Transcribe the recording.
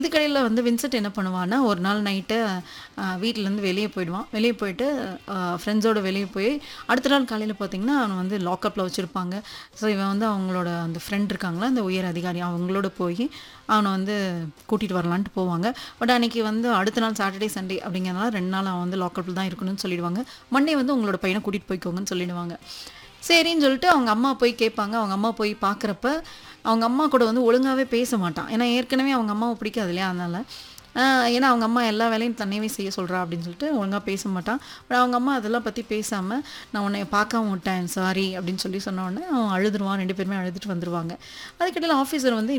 இதுக்கடையில் வந்து வின்சென்ட் என்ன பண்ணுவான்னா ஒரு நாள் நைட்டு வீட்டிலேருந்து வெளியே போயிடுவான் வெளியே போயிட்டு ஃப்ரெண்ட்ஸோட வெளியே போய் அடுத்த நாள் காலையில் பார்த்தீங்கன்னா அவனை வந்து லாக்கப்பில் வச்சுருப்பாங்க ஸோ இவன் வந்து அவங்களோட அந்த ஃப்ரெண்ட் இருக்காங்களா அந்த உயர் அதிகாரி அவங்களோட போய் அவனை வந்து கூட்டிகிட்டு வரலான்ட்டு போவாங்க பட் அன்னைக்கு வந்து அடுத்த நாள் சாட்டர்டே சண்டே அப்படிங்கிறனால ரெண்டு நாள் அவன் வந்து லாக்கப்பில் தான் இருக்கணும்னு சொல்லிடுவாங்க மண்டே வந்து உங்களோட பையனை கூட்டிகிட்டு போய்க்கோங்கன்னு சொல்லிடுவாங்க சரின்னு சொல்லிட்டு அவங்க அம்மா போய் கேட்பாங்க அவங்க அம்மா போய் பார்க்குறப்ப அவங்க அம்மா கூட வந்து ஒழுங்காகவே பேச மாட்டான் ஏன்னா ஏற்கனவே அவங்க அம்மாவை பிடிக்காது இல்லையா அதனால் ஆஹ் ஏன்னா அவங்க அம்மா எல்லா வேலையும் தன்னையவே செய்ய சொல்கிறா அப்படின்னு சொல்லிட்டு ஒழுங்காக பேச மாட்டான் பட் அவங்க அம்மா அதெல்லாம் பற்றி பேசாமல் நான் உன்னை பார்க்காம விட்டேன் சாரி அப்படின்னு சொல்லி சொன்ன உடனே அவன் அழுதுருவான் ரெண்டு பேருமே அழுதுட்டு வந்துருவாங்க அதுக்கிடையில் ஆஃபீஸர் வந்து